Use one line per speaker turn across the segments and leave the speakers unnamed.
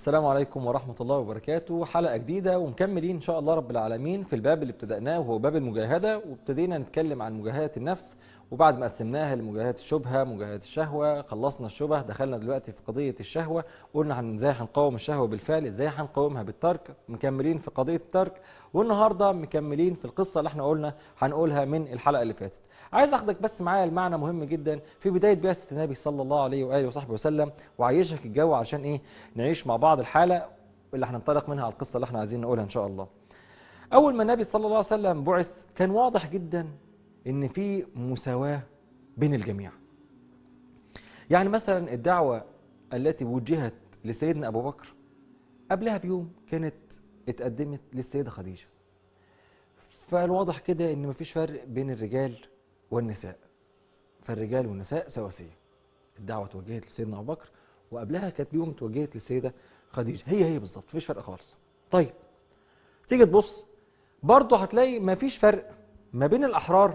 السلام عليكم ورحمة الله وبركاته حلقة جديدة ومكملين إن شاء الله رب العالمين في الباب اللي ابتدأناه وهو باب المجاهدة وابتدينا نتكلم عن مجاهدة النفس وبعد ما قسمناها لمجاهدة الشبهة مجاهدة الشهوة خلصنا الشبه دخلنا دلوقتي في قضية الشهوة قلنا عن ازاي هنقاوم الشهوة بالفعل ازاي هنقاومها بالترك مكملين في قضية الترك والنهاردة مكملين في القصة اللي احنا قلنا هنقولها من الحلقة اللي فاتت عايز اخدك بس معايا المعنى مهم جدا في بداية بعثة النبي صلى الله عليه وآله وصحبه وسلم وعيشك الجو عشان ايه نعيش مع بعض الحالة اللي هننطلق منها على القصة اللي احنا عايزين نقولها ان شاء الله اول ما النبي صلى الله عليه وسلم بعث كان واضح جدا ان في مساواة بين الجميع يعني مثلا الدعوة التي وجهت لسيدنا ابو بكر قبلها بيوم كانت اتقدمت للسيدة خديجة فالواضح كده ان مفيش فرق بين الرجال والنساء فالرجال والنساء سواسية الدعوة توجهت لسيدنا أبو بكر وقبلها كانت بيوم توجهت للسيدة خديجة هي هي بالظبط مفيش فرق خالص طيب تيجي تبص برضه هتلاقي مفيش فرق ما بين الأحرار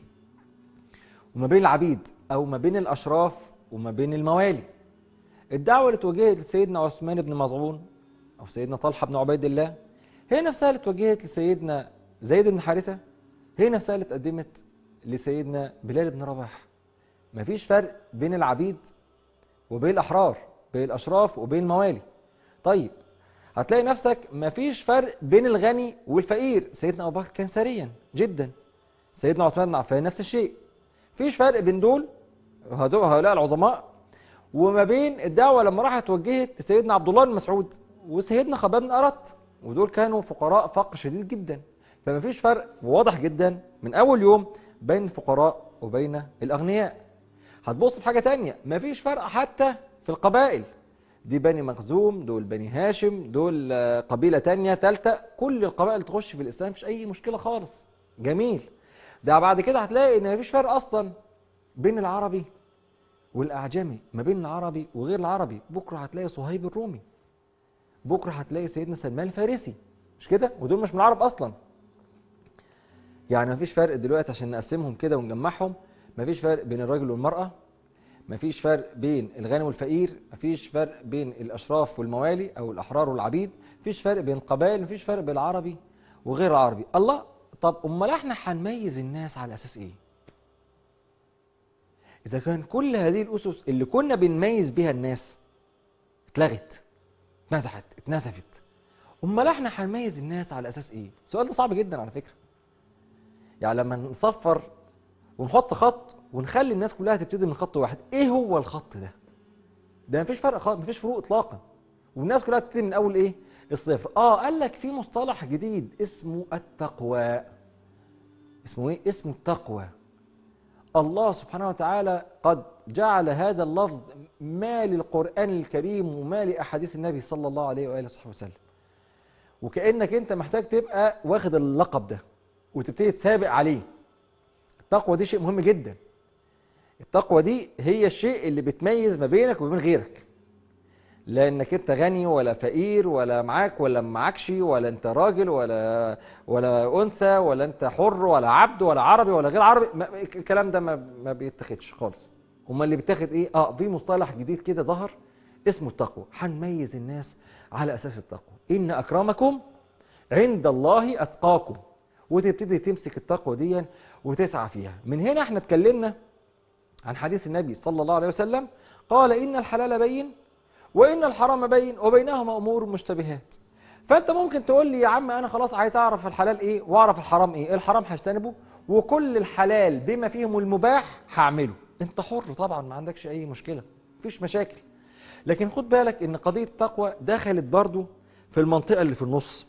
وما بين العبيد أو ما بين الأشراف وما بين الموالي الدعوة اللي توجهت لسيدنا عثمان بن مظعون أو سيدنا طلحة بن عبيد الله هي نفسها اللي توجهت لسيدنا زيد بن حارثة هي نفسها اللي اتقدمت لسيدنا بلال بن رباح مفيش فرق بين العبيد وبين الأحرار بين الأشراف وبين الموالي طيب هتلاقي نفسك مفيش فرق بين الغني والفقير سيدنا أبو بكر كان ثريا جدا سيدنا عثمان بن عفان نفس الشيء مفيش فرق بين دول هؤلاء العظماء وما بين الدعوة لما راحت توجهت لسيدنا عبد الله بن مسعود وسيدنا خباب بن أرت ودول كانوا فقراء فقر شديد جدا فما فيش فرق واضح جدا من أول يوم بين الفقراء وبين الأغنياء هتبص في حاجة تانية مفيش فرق حتى في القبائل دي بني مخزوم دول بني هاشم دول قبيلة تانية تالتة كل القبائل تخش في الإسلام مفيش أي مشكلة خالص جميل ده بعد كده هتلاقي إن مفيش فرق أصلا بين العربي والأعجمي ما بين العربي وغير العربي بكرة هتلاقي صهيب الرومي بكرة هتلاقي سيدنا سلمان الفارسي مش كده ودول مش من العرب أصلا يعني مفيش فرق دلوقتي عشان نقسمهم كده ونجمعهم مفيش فرق بين الراجل والمرأة مفيش فرق بين الغني والفقير مفيش فرق بين الأشراف والموالي أو الأحرار والعبيد مفيش فرق بين القبائل مفيش فرق بين العربي وغير العربي الله طب أمال احنا هنميز الناس على أساس إيه إذا كان كل هذه الأسس اللي كنا بنميز بها الناس اتلغت اتنزحت اتنسفت أمال احنا هنميز الناس على أساس إيه السؤال ده صعب جدا على فكرة يعني لما نصفر ونحط خط ونخلي الناس كلها تبتدي من خط واحد ايه هو الخط ده ده مفيش فرق خالص مفيش فروق اطلاقا والناس كلها تبتدي من اول ايه الصفر اه قال لك في مصطلح جديد اسمه التقوى اسمه ايه اسمه التقوى الله سبحانه وتعالى قد جعل هذا اللفظ ما للقرآن الكريم وما لأحاديث النبي صلى الله عليه وآله وصحبه وسلم وكأنك انت محتاج تبقى واخد اللقب ده وتبتدي تسابق عليه التقوى دي شيء مهم جدا التقوى دي هي الشيء اللي بتميز ما بينك وبين غيرك لانك انت غني ولا فقير ولا معاك ولا معكش ولا انت راجل ولا ولا انثى ولا انت حر ولا عبد ولا عربي ولا غير عربي ما الكلام ده ما, ما بيتاخدش خالص امال اللي بيتاخد ايه اه في مصطلح جديد كده ظهر اسمه التقوى هنميز الناس على اساس التقوى ان اكرمكم عند الله اتقاكم وتبتدي تمسك التقوى دي وتسعى فيها من هنا احنا اتكلمنا عن حديث النبي صلى الله عليه وسلم قال إن الحلال بين وإن الحرام بين وبينهما أمور مشتبهات فأنت ممكن تقول لي يا عم أنا خلاص عايز أعرف الحلال إيه وأعرف الحرام إيه الحرام هجتنبه وكل الحلال بما فيهم المباح هعمله أنت حر طبعا ما عندكش أي مشكلة مفيش مشاكل لكن خد بالك إن قضية التقوى دخلت برضو في المنطقة اللي في النص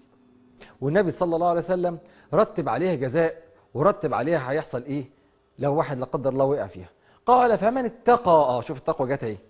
والنبي صلى الله عليه وسلم رتب عليها جزاء ورتب عليها هيحصل ايه لو واحد لا قدر الله وقع فيها قال فمن اتقى اه شوف التقوى جت اهي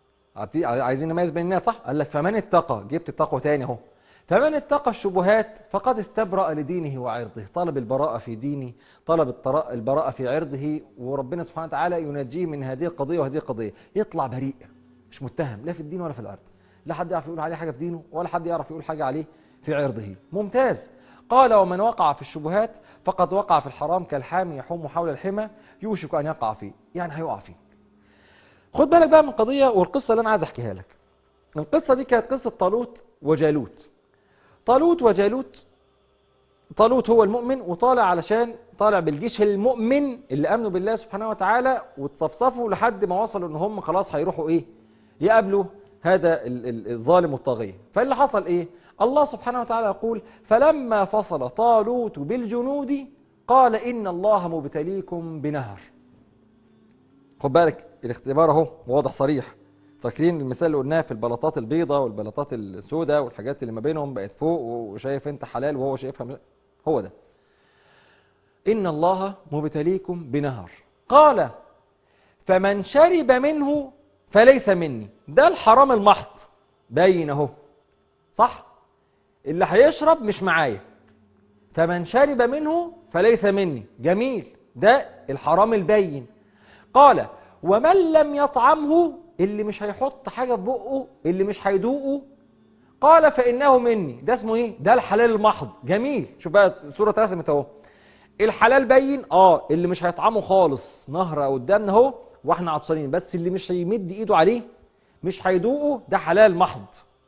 عايزين نميز بين الناس صح قال لك فمن اتقى جبت التقوى تاني اهو فمن اتقى الشبهات فقد استبرأ لدينه وعرضه طلب البراءة في دينه طلب البراءة في عرضه وربنا سبحانه وتعالى ينجيه من هذه القضية وهذه القضية يطلع بريء مش متهم لا في الدين ولا في العرض لا حد يعرف يقول عليه حاجة في دينه ولا حد يعرف يقول حاجة عليه في عرضه ممتاز قال ومن وقع في الشبهات فقد وقع في الحرام كالحامي يحوم حول الحمى يوشك أن يقع فيه يعني هيقع فيه خد بالك بقى من قضية والقصة اللي أنا عايز أحكيها لك القصة دي كانت قصة طالوت وجالوت طالوت وجالوت طالوت هو المؤمن وطالع علشان طالع بالجيش المؤمن اللي امنوا بالله سبحانه وتعالى وتصفصفوا لحد ما وصلوا ان هم خلاص هيروحوا ايه يقابلوا هذا ال- ال- الظالم الطاغية فاللي حصل ايه الله سبحانه وتعالى يقول فلما فصل طالوت بالجنود قال ان الله مبتليكم بنهر خد بالك الاختبار اهو واضح صريح فاكرين المثال اللي قلناه في البلاطات البيضاء والبلاطات السوداء والحاجات اللي ما بينهم بقت فوق وشايف انت حلال وهو شايفها مش- هو ده إن الله مبتليكم بنهر قال فمن شرب منه فليس مني ده الحرام المحض باين اهو صح اللي هيشرب مش معايا فمن شرب منه فليس مني جميل ده الحرام البين قال ومن لم يطعمه اللي مش هيحط حاجة في بقه اللي مش هيدوقه قال فإنه مني ده اسمه ايه ده الحلال المحض جميل شوف بقى الصورة اترسمت اهو الحلال باين اه اللي مش هيطعمه خالص نهر قدامنا اهو واحنا عطشانين بس اللي مش هيمد ايده عليه مش هيدوقه ده حلال محض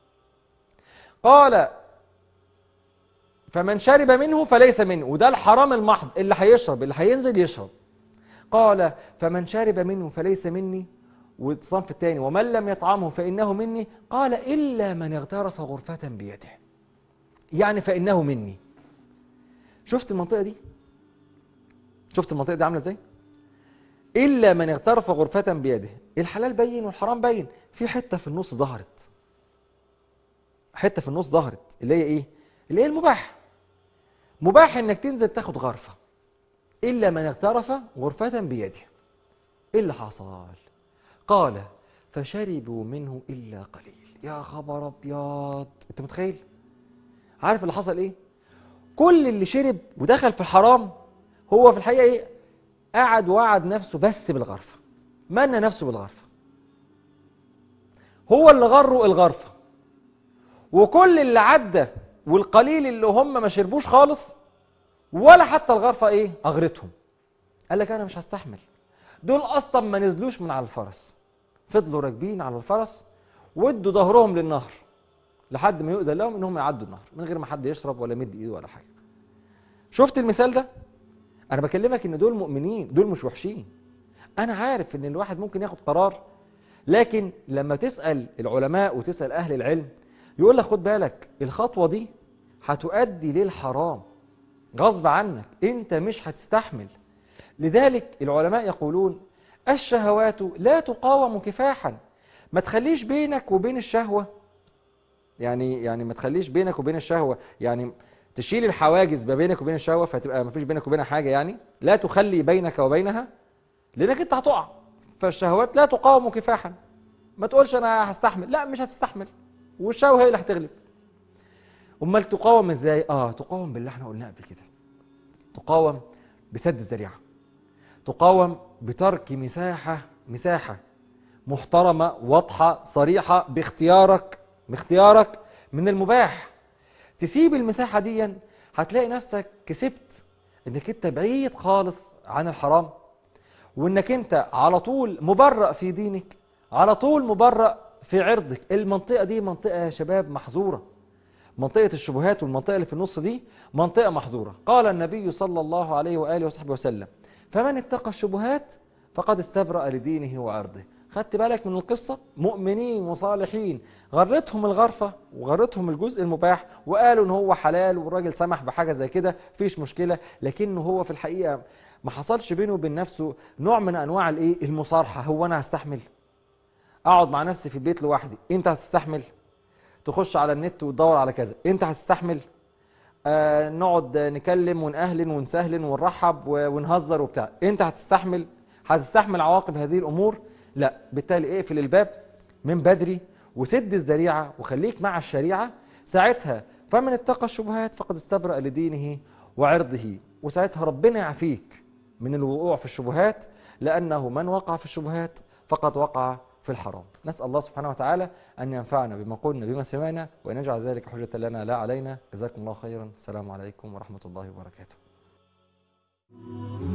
قال فمن شرب منه فليس منه وده الحرام المحض اللي هيشرب اللي هينزل يشرب قال فمن شرب منه فليس مني والصنف الثاني ومن لم يطعمه فإنه مني قال إلا من اغترف غرفة بيده يعني فإنه مني شفت المنطقة دي شفت المنطقة دي عاملة ازاي إلا من اغترف غرفة بيده الحلال بين والحرام بين في حتة في النص ظهرت حتة في النص ظهرت اللي هي ايه اللي هي المباح مباح انك تنزل تاخد غرفة إلا من اغترف غرفة بيده ايه اللي حصل قال فشربوا منه إلا قليل يا خبر أبيض أنت متخيل عارف اللي حصل إيه كل اللي شرب ودخل في الحرام هو في الحقيقة إيه قعد وعد نفسه بس بالغرفة منى نفسه بالغرفة هو اللي غره الغرفة وكل اللي عدى والقليل اللي هم ما شربوش خالص ولا حتى الغرفة ايه اغرتهم قال لك انا مش هستحمل دول اصلا ما نزلوش من على الفرس فضلوا راكبين على الفرس وادوا ظهرهم للنهر لحد ما يؤذن لهم انهم يعدوا النهر من غير ما حد يشرب ولا يمد ايده ولا حاجه شفت المثال ده انا بكلمك ان دول مؤمنين دول مش وحشين انا عارف ان الواحد ممكن ياخد قرار لكن لما تسال العلماء وتسال اهل العلم يقول لك خد بالك الخطوه دي هتؤدي للحرام غصب عنك انت مش هتستحمل لذلك العلماء يقولون الشهوات لا تقاوم كفاحا ما تخليش بينك وبين الشهوة يعني يعني ما تخليش بينك وبين الشهوة يعني تشيل الحواجز ما بينك وبين الشهوة فتبقى ما فيش بينك وبينها حاجة يعني لا تخلي بينك وبينها لانك انت هتقع فالشهوات لا تقاوم كفاحا ما تقولش انا هستحمل لا مش هتستحمل والشهوة هي اللي هتغلب امال تقاوم ازاي اه تقاوم باللي احنا قلناه قبل كده تقاوم بسد الذريعه تقاوم بترك مساحة مساحة محترمة واضحة صريحة باختيارك باختيارك من المباح تسيب المساحة دي هتلاقي نفسك كسبت انك انت بعيد خالص عن الحرام وانك انت على طول مبرأ في دينك على طول مبرأ في عرضك المنطقة دي منطقة يا شباب محظورة منطقة الشبهات والمنطقة اللي في النص دي منطقة محظورة قال النبي صلى الله عليه وآله وصحبه وسلم فمن اتقى الشبهات فقد استبرأ لدينه وعرضه خدت بالك من القصة مؤمنين وصالحين غرتهم الغرفة وغرتهم الجزء المباح وقالوا ان هو حلال والراجل سمح بحاجة زي كده فيش مشكلة لكنه هو في الحقيقة ما حصلش بينه وبين نفسه نوع من انواع الايه المصارحة هو انا هستحمل اقعد مع نفسي في البيت لوحدي انت هتستحمل تخش على النت وتدور على كذا انت هتستحمل آه نقعد نكلم ونأهلن ونسهلن ونرحب ونهزر وبتاع انت هتستحمل هتستحمل عواقب هذه الامور لا بالتالي اقفل الباب من بدري وسد الذريعة وخليك مع الشريعة ساعتها فمن اتقى الشبهات فقد استبرأ لدينه وعرضه وساعتها ربنا يعفيك من الوقوع في الشبهات لأنه من وقع في الشبهات فقد وقع في الحرام نسأل الله سبحانه وتعالى أن ينفعنا بما قلنا بما سمعنا وأن يجعل ذلك حجة لنا لا علينا جزاكم الله خيرا السلام عليكم ورحمة الله وبركاته